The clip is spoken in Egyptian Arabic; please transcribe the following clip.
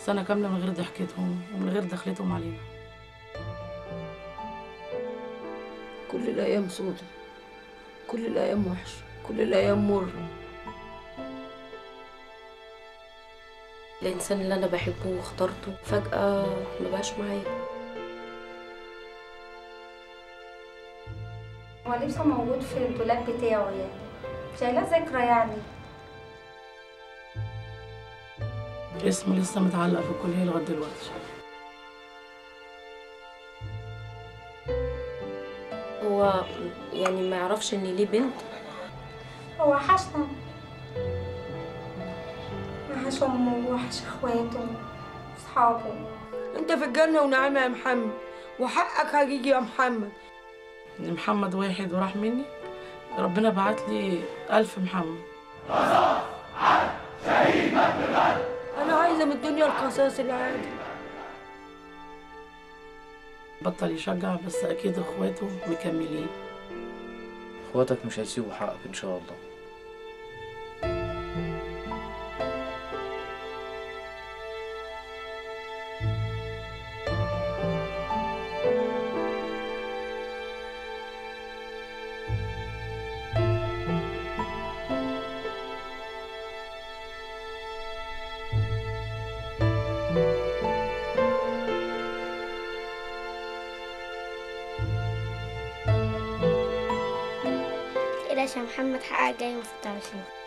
سنة كاملة من غير ضحكتهم ومن غير دخلتهم علينا كل الأيام سودة كل الأيام وحشة كل الأيام مرة الإنسان اللي أنا بحبه واخترته فجأة مبقاش معايا هو لسه موجود في الدولاب بتاعه يعني شايلاه ذكرى يعني اسمه لسه متعلق في الكلية لغاية دلوقتي هو يعني ما يعرفش إن ليه بنت هو وحشنا وحش أمه وحش إخواته أصحابه أنت في الجنة ونعمة يا محمد وحقك هيجي يا محمد إن محمد واحد وراح مني ربنا بعت لي ألف محمد أنا عايزة من الدنيا القصاص العادي بطل يشجع بس أكيد إخواته مكملين اخواتك مش هيسيبوا حقك ان شاء الله إيه ده يا محمد حقق جاي من 26